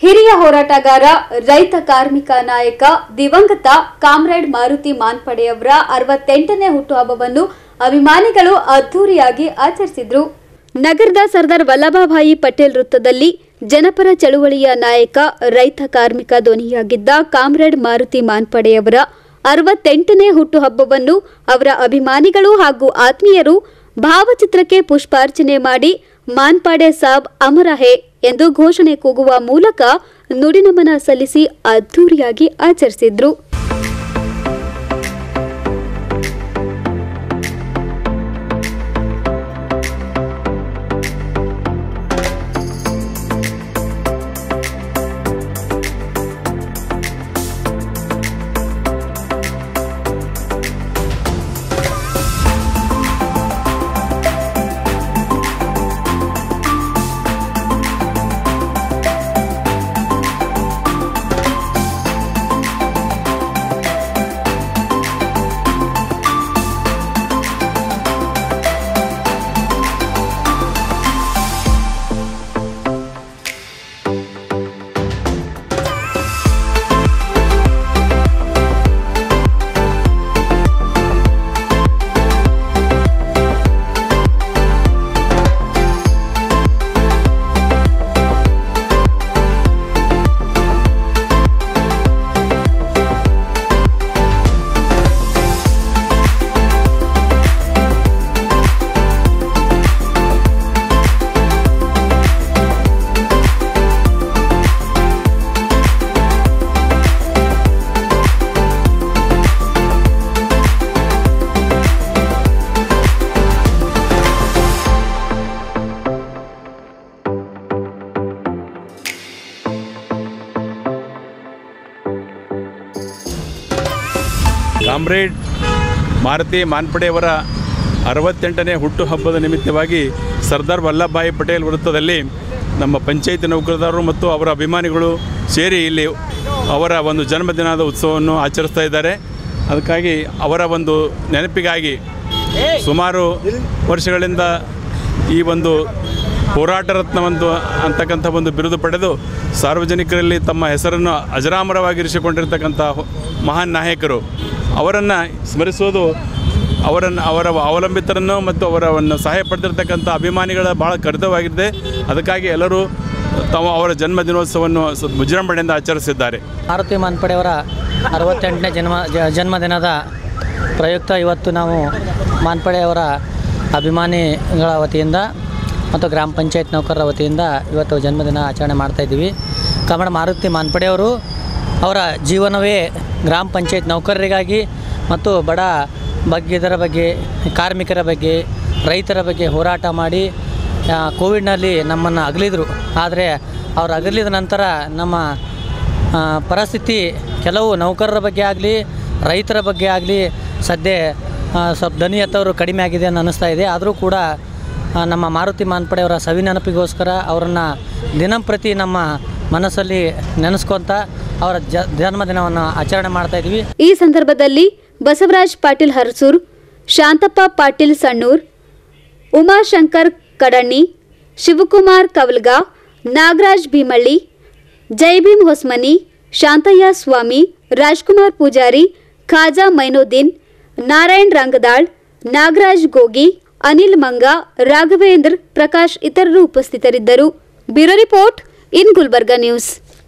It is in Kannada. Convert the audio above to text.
ಹಿರಿಯ ಹೋರಾಟಗಾರ ರೈತ ಕಾರ್ಮಿಕ ನಾಯಕ ದಿವಂಗತ ಕಾಮ್ರೇಡ್ ಮಾರುತಿ ಮಾನ್ಪಡೆಯವರ ಅರವತ್ತೆಂಟನೇ ಹುಟ್ಟುಹಬ್ಬವನ್ನು ಅಭಿಮಾನಿಗಳು ಅದ್ದೂರಿಯಾಗಿ ಆಚರಿಸಿದ್ರು ನಗರದ ಸರ್ದಾರ್ ವಲ್ಲಭಭಾಯಿ ಪಟೇಲ್ ವೃತ್ತದಲ್ಲಿ ಜನಪರ ಚಳುವಳಿಯ ನಾಯಕ ರೈತ ಕಾರ್ಮಿಕ ಧ್ವನಿಯಾಗಿದ್ದ ಕಾಮ್ರೇಡ್ ಮಾರುತಿ ಮಾನ್ಪಡೆಯವರ ಅರವತ್ತೆಂಟನೇ ಹುಟ್ಟುಹಬ್ಬವನ್ನು ಅವರ ಅಭಿಮಾನಿಗಳು ಹಾಗೂ ಆತ್ಮೀಯರು ಭಾವಚಿತ್ರಕ್ಕೆ ಪುಷ್ಪಾರ್ಚನೆ ಮಾಡಿ ಮಾನ್ಪಾಡೆ ಸಾಬ್ ಅಮರ ಹೇ ಎಂದು ಘೋಷಣೆ ಕೂಗುವ ಮೂಲಕ ನುಡಿನಮನ ಸಲ್ಲಿಸಿ ಅದ್ದೂರಿಯಾಗಿ ಆಚರಿಸಿದ್ರು ಕಾಮ್ರೇಡ್ ಮಾರುತಿ ಮಾನ್ಪಡೆಯವರ ಅರವತ್ತೆಂಟನೇ ಹುಟ್ಟುಹಬ್ಬದ ನಿಮಿತ್ತವಾಗಿ ಸರ್ದಾರ್ ವಲ್ಲಭಭಾಯಿ ಪಟೇಲ್ ವೃತ್ತದಲ್ಲಿ ನಮ್ಮ ಪಂಚಾಯತಿ ನೌಕರದಾರರು ಮತ್ತು ಅವರ ಅಭಿಮಾನಿಗಳು ಸೇರಿ ಇಲ್ಲಿ ಅವರ ಒಂದು ಜನ್ಮದಿನದ ಉತ್ಸವವನ್ನು ಆಚರಿಸ್ತಾ ಇದ್ದಾರೆ ಅದಕ್ಕಾಗಿ ಅವರ ಒಂದು ನೆನಪಿಗಾಗಿ ಸುಮಾರು ವರ್ಷಗಳಿಂದ ಈ ಒಂದು ಹೋರಾಟ ರತ್ನ ಒಂದು ಅಂತಕ್ಕಂಥ ಒಂದು ಬಿರುದು ಪಡೆದು ಸಾರ್ವಜನಿಕರಲ್ಲಿ ತಮ್ಮ ಹೆಸರನ್ನು ಅಜರಾಮರವಾಗಿರಿಸಿಕೊಂಡಿರ್ತಕ್ಕಂಥ ಹೊ- ಮಹಾನ್ ನಾಯಕರು ಅವರನ್ನು ಸ್ಮರಿಸೋದು ಅವರನ್ನು ಅವರ ಅವಲಂಬಿತರನ್ನು ಮತ್ತು ಅವರವನ್ನು ಸಹಾಯ ಪಡೆದಿರ್ತಕ್ಕಂಥ ಅಭಿಮಾನಿಗಳ ಭಾಳ ಕರ್ತವ್ಯವಾಗಿದೆ ಅದಕ್ಕಾಗಿ ಎಲ್ಲರೂ ತಾವು ಅವರ ಜನ್ಮ ದಿನೋತ್ಸವವನ್ನು ಸ- ವಿಜೃಂಭಣೆಯಿಂದ ಆಚರಿಸಿದ್ದಾರೆ ಮಾರುತಿ ಮಾನ್ಪಡೆಯವರ ಅರವತ್ತೆಂಟನೇ ಜನ್ಮ ಜ- ಜನ್ಮದಿನದ ಪ್ರಯುಕ್ತ ಇವತ್ತು ನಾವು ಮಾನ್ಪಡೆಯವರ ಅಭಿಮಾನಿಗಳ ವತಿಯಿಂದ ಮತ್ತು ಗ್ರಾಮ ಪಂಚಾಯತ್ ನೌಕರರ ವತಿಯಿಂದ ಇವತ್ತು ಜನ್ಮದಿನ ಆಚರಣೆ ಮಾಡ್ತಾಯಿದ್ದೀವಿ ಕಮಣ ಮಾರುತಿ ಮಾನ್ಪಡೆಯವರು ಅವರ ಜೀವನವೇ ಗ್ರಾಮ ಪಂಚಾಯತ್ ನೌಕರರಿಗಾಗಿ ಮತ್ತು ಬಡ ಬಗ್ಗೆದರ ಬಗ್ಗೆ ಕಾರ್ಮಿಕರ ಬಗ್ಗೆ ರೈತರ ಬಗ್ಗೆ ಹೋರಾಟ ಮಾಡಿ ಆ, ಕೋವಿಡ್ನಲ್ಲಿ ನಮ್ಮನ್ನು ಅಗಲಿದರು ಆದರೆ ಅವರು ಅಗಲಿದ ನಂತರ ನಮ್ಮ ಆ, ಪರಿಸ್ಥಿತಿ ಕೆಲವು ನೌಕರರ ಬಗ್ಗೆ ಆಗಲಿ ರೈತರ ಬಗ್ಗೆ ಆಗಲಿ ಸದ್ಯ ಆ, ಸ್ವಲ್ಪ ದನಿ ಎತ್ತವರು ಕಡಿಮೆ ಆಗಿದೆ ಅಂತ ಅನ್ನಿಸ್ತಾ ಇದೆ ಆದರೂ ಕೂಡ ಆ, ನಮ್ಮ ಮಾರುತಿ ಮಾನ್ಪಡೆಯವರ ಸವಿ ನೆನಪಿಗೋಸ್ಕರ ಅವರನ್ನು ದಿನಂಪ್ರತಿ ನಮ್ಮ ಮನಸ್ಸಲ್ಲಿ ನೆನೆಸ್ಕೊತ ಅವರ ಜ ಜನ್ಮದಿನವನ್ನು ಆಚರಣೆ ಮಾಡ್ತಾ ಇದ್ವಿ ಈ ಸಂದರ್ಭದಲ್ಲಿ ಬಸವರಾಜ್ ಪಾಟೀಲ್ ಹರ್ಸೂರ್ ಶಾಂತಪ್ಪ ಪಾಟೀಲ್ ಸಣ್ಣೂರ್ ಉಮಾಶಂಕರ್ ಕಡಣ್ಣಿ ಶಿವಕುಮಾರ್ ಕವಲ್ಗಾ ನಾಗರಾಜ್ ಭೀಮಳ್ಳಿ ಜೈಭೀಮ್ ಹೊಸ್ಮನಿ ಶಾಂತಯ್ಯ ಸ್ವಾಮಿ ರಾಜ್ಕುಮಾರ್ ಪೂಜಾರಿ ಖಾಜಾ ಮೈನುದ್ದೀನ್ ನಾರಾಯಣ್ ರಂಗದಾಳ್ ನಾಗರಾಜ್ ಗೋಗಿ ಅನಿಲ್ ಮಂಗ ರಾಘವೇಂದ್ರ ಪ್ರಕಾಶ್ ಇತರರು ಉಪಸ್ಥಿತರಿದ್ದರು bureau report in Gulbarga news